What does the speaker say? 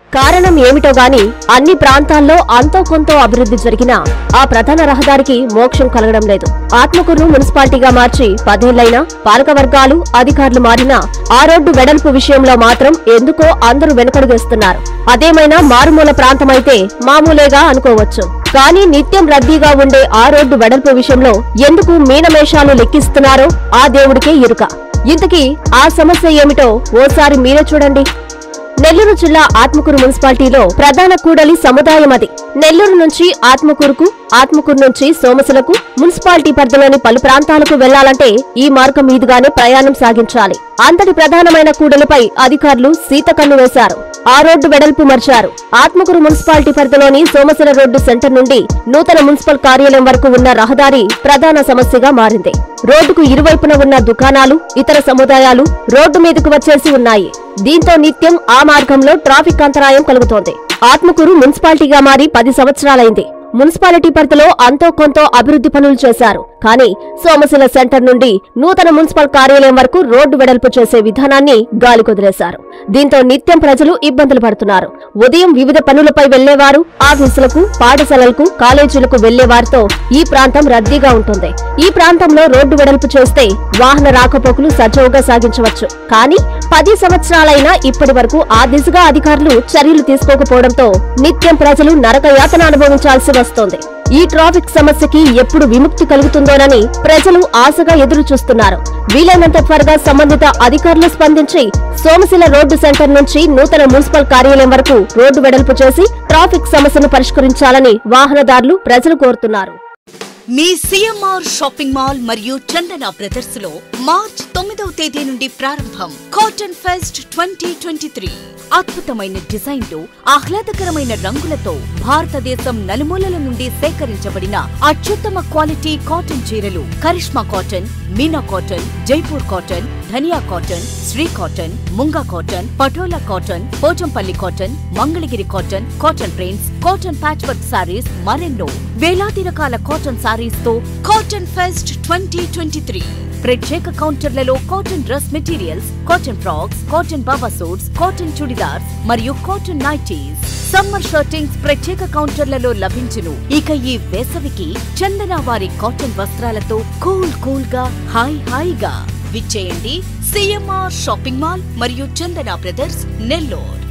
కారణం ఏమిటో గాని అన్ని ప్రాంతాల్లో అంతో కొంత అభివృద్ధి జరిగినా ఆ ప్రధాన రహదారికి మోక్షం కలగడం లేదు ఆత్మకూరును మున్సిపాలిటీగా మార్చి పదేళ్లైనా పాలక వర్గాలు అధికారులు మారినా ఆ రోడ్డు వెడల్పు విషయంలో మాత్రం ఎందుకో అందరూ వెనుకడుగేస్తున్నారు అదేమైనా మారుమూల ప్రాంతమైతే మామూలేగా అనుకోవచ్చు కానీ నిత్యం రద్దీగా ఉండే ఆ రోడ్డు వెడల్పు విషయంలో ఎందుకు మీనమేషాలు లెక్కిస్తున్నారో ఆ దేవుడికే ఇరుక ఇంతకీ ఆ సమస్య ఏమిటో ఓసారి మీరే చూడండి నెల్లూరు జిల్లా ఆత్మకూరు మున్సిపాలిటీలో ప్రధాన కూడలి సముదాయం అది నెల్లూరు నుంచి ఆత్మకూరుకు ఆత్మకూరు నుంచి సోమసులకు మున్సిపాలిటీ పరిధిలోని పలు ప్రాంతాలకు వెళ్లాలంటే ఈ మార్గం మీదుగానే ప్రయాణం సాగించాలి అంతటి ప్రధానమైన కూడలిపై అధికారులు సీతకన్ను వేశారు ఆ రోడ్డు వెడల్పు మర్చారు ఆత్మకూరు మున్సిపాలిటీ పరిధిలోని సోమశిల రోడ్డు సెంటర్ నుండి నూతన మున్సిపల్ కార్యాలయం వరకు ఉన్న రహదారి ప్రధాన సమస్యగా మారింది రోడ్డుకు ఇరువైపున ఉన్న దుకాణాలు ఇతర సముదాయాలు రోడ్డు మీదకు వచ్చేసి ఉన్నాయి దీంతో నిత్యం ఆ మార్గంలో ట్రాఫిక్ అంతరాయం కలుగుతోంది ఆత్మకూరు మున్సిపాలిటీగా మారి పది సంవత్సరాలైంది మున్సిపాలిటీ పరిధిలో అంతో కొంత అభివృద్ధి పనులు చేశారు కానీ సోమశిల సెంటర్ నుండి నూతన మున్సిపల్ కార్యాలయం వరకు రోడ్డు వెడల్పు చేసే విధానాన్ని గాలికొదిలేశారు దీంతో నిత్యం ప్రజలు ఇబ్బందులు పడుతున్నారు ఉదయం వివిధ పనులపై వెళ్లేవారు ఆఫీసులకు పాఠశాలలకు కాలేజీలకు వెళ్లేవారితో ఈ ప్రాంతం రద్దీగా ఉంటుంది ఈ ప్రాంతంలో రోడ్డు వెడల్పు చేస్తే వాహన రాకపోకలు సజావుగా సాగించవచ్చు కానీ పది సంవత్సరాలైనా ఇప్పటి వరకు ఆ దిశగా అధికారులు చర్యలు తీసుకోకపోవడంతో నిత్యం ప్రజలు నరకయాతన అనుభవించాల్సి వస్తోంది ఈ ట్రాఫిక్ సమస్యకి ఎప్పుడు విముక్తి కలుగుతుందోనని ప్రజలు ఆశగా ఎదురు చూస్తున్నారు వీలైనంత త్వరగా సంబంధిత అధికారులు స్పందించి సోమశిల రోడ్డు సెంటర్ నుంచి నూతన మున్సిపల్ కార్యాలయం వరకు రోడ్డు వెడల్పు చేసి ట్రాఫిక్ సమస్యను పరిష్కరించాలని వాహనదారులు ప్రజలు కోరుతున్నారు మీ సిఎంఆర్ షాపింగ్ మాల్ మరియు చందన బ్రదర్స్ లో మార్చ్ తొమ్మిదవ తేదీ నుండి ప్రారంభం cotton fest twenty twenty three అద్భుతమైన డిజైన్లు ఆహ్లాదకరమైన రంగులతో భారతదేశం నలుమూలల నుండి సేకరించబడిన అత్యుత్తమ క్వాలిటీ కాటన్ చీరలు Karishma cotton Meena cotton Jaipur cotton Dhaniya cotton Shri cotton Munga cotton Patola cotton Pochampally cotton Mangalagiri cotton cotton prints cotton patch work saris మరెన్నో వేలాది రకాల కాటన్ సారీస్ తో cotton fest twenty twenty three ప్రత్యేక కౌంటర్లలో cotton dress materials cotton frocks cotton baba suits cotton churidars మరియు కాటన్ నైటీస్ సమ్మర్ షర్టింగ్స్ ప్రత్యేక కౌంటర్లలో లభించును ఇక ఈ వేసవికి చందన వారి కాటన్ వస్త్రాలతో కూల్ కూల్ గా హాయ్ హాయిగా విచ్చేయండి సిఎంఆర్ షాపింగ్ మాల్ మరియు చందన బ్రదర్స్ నెల్లూరు